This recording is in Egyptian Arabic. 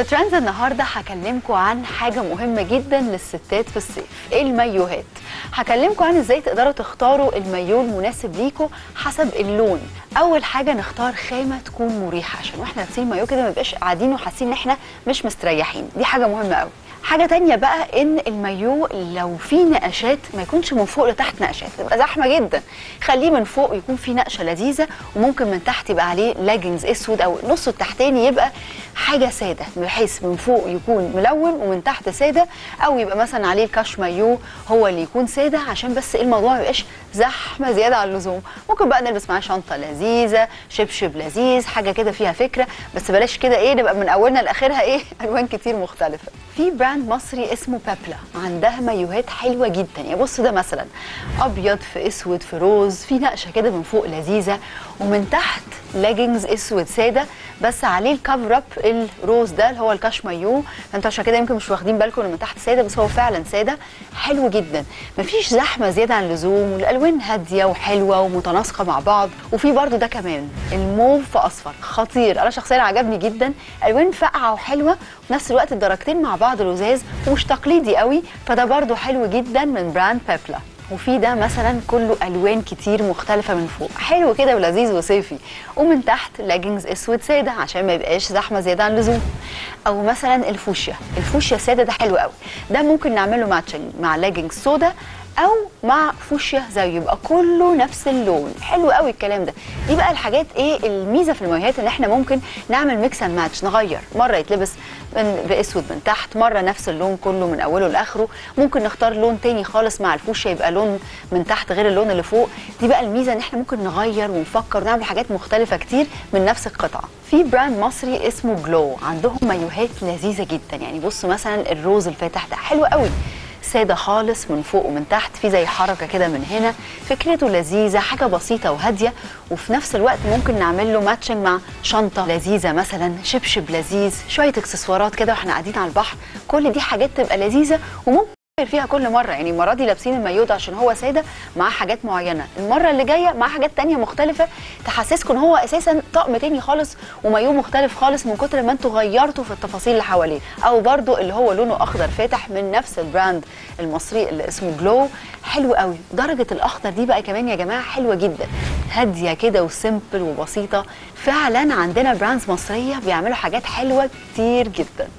في ترندز النهارده هكلمكم عن حاجه مهمه جدا للستات في الصيف المايوهات هكلمكم عن ازاي تقدروا تختاروا المايو المناسب ليكم حسب اللون اول حاجه نختار خامه تكون مريحه عشان واحنا لابسين مايو كده ما نبقاش قاعدين وحاسين ان احنا مش مستريحين دي حاجه مهمه قوي حاجه تانية بقى ان المايو لو فيه نقشات ما يكونش من فوق لتحت نقشات تبقى زحمه جدا خليه من فوق يكون فيه نقشه لذيذه وممكن من تحت يبقى عليه لاجنز اسود او نصه التحتاني يبقى حاجه ساده بحيث من فوق يكون ملون ومن تحت ساده او يبقى مثلا عليه الكاش مايو هو اللي يكون ساده عشان بس الموضوع ما يبقاش زحمه زياده عن اللزوم ممكن بقى نلبس معاه شنطه لذيذه شبشب لذيذ حاجه كده فيها فكره بس بلاش كده ايه نبقى من اولنا لاخرها ايه الوان كتير مختلفه في براند مصري اسمه بابلا عندها مايوهات حلوه جدا يعني بص ده مثلا ابيض في اسود في روز في نقشه كده من فوق لذيذه ومن تحت لاجنز اسود ساده بس عليه الكفر اب الروز ده اللي هو الكاش مايو فانتوا عشان كده يمكن مش واخدين بالكم انه من تحت ساده بس هو فعلا ساده حلو جدا مفيش زحمه زياده عن اللزوم والالوان هاديه وحلوه ومتناسقه مع بعض وفي برده ده كمان الموف في اصفر خطير انا شخصيا عجبني جدا الوان فاقعه وحلوه وفي نفس الوقت الدرجتين مع بعض لزاز ومش تقليدي قوي فده برده حلو جدا من براند بابلا وفي ده مثلا كله الوان كتير مختلفه من فوق حلو كده ولذيذ وصيفي ومن تحت لاجنز اسود ساده عشان ما يبقاش زحمه زياده عن اللزوم او مثلا الفوشيا الفوشيا الساده ده حلو قوي ده ممكن نعمله ماتشنج مع لاجنز سودا او مع فوشيا زي يبقى كله نفس اللون حلو قوي الكلام ده دي بقى الحاجات ايه الميزه في المايوهات ان احنا ممكن نعمل ميكس اند ماتش نغير مره يتلبس من باسود من تحت مره نفس اللون كله من اوله لاخره ممكن نختار لون تاني خالص مع الفوشيا يبقى لون من تحت غير اللون اللي فوق دي بقى الميزه ان احنا ممكن نغير ونفكر ونعمل حاجات مختلفه كتير من نفس القطعه في براند مصري اسمه جلو عندهم مايوهات لذيذه جدا يعني بصوا مثلا الروز الفاتح ده حلو قوي ساده خالص من فوق ومن تحت في زي حركه كده من هنا فكرته لذيذه حاجه بسيطه وهاديه وفي نفس الوقت ممكن نعمل له ماتشنج مع شنطه لذيذه مثلا شبشب لذيذ شويه اكسسوارات كده واحنا قاعدين على البحر كل دي حاجات تبقى لذيذه وممكن فيها كل مره يعني المره دي لابسين المايو ده عشان هو ساده مع حاجات معينه المره اللي جايه مع حاجات تانية مختلفه تحسسكم ان هو اساسا طقم تاني خالص ومايو مختلف خالص من كتر ما انتوا غيرتوا في التفاصيل اللي حواليه او برضو اللي هو لونه اخضر فاتح من نفس البراند المصري اللي اسمه جلو حلو قوي درجه الاخضر دي بقى كمان يا جماعه حلوه جدا هاديه كده وسيمبل وبسيطه فعلا عندنا براندز مصريه بيعملوا حاجات حلوه كتير جدا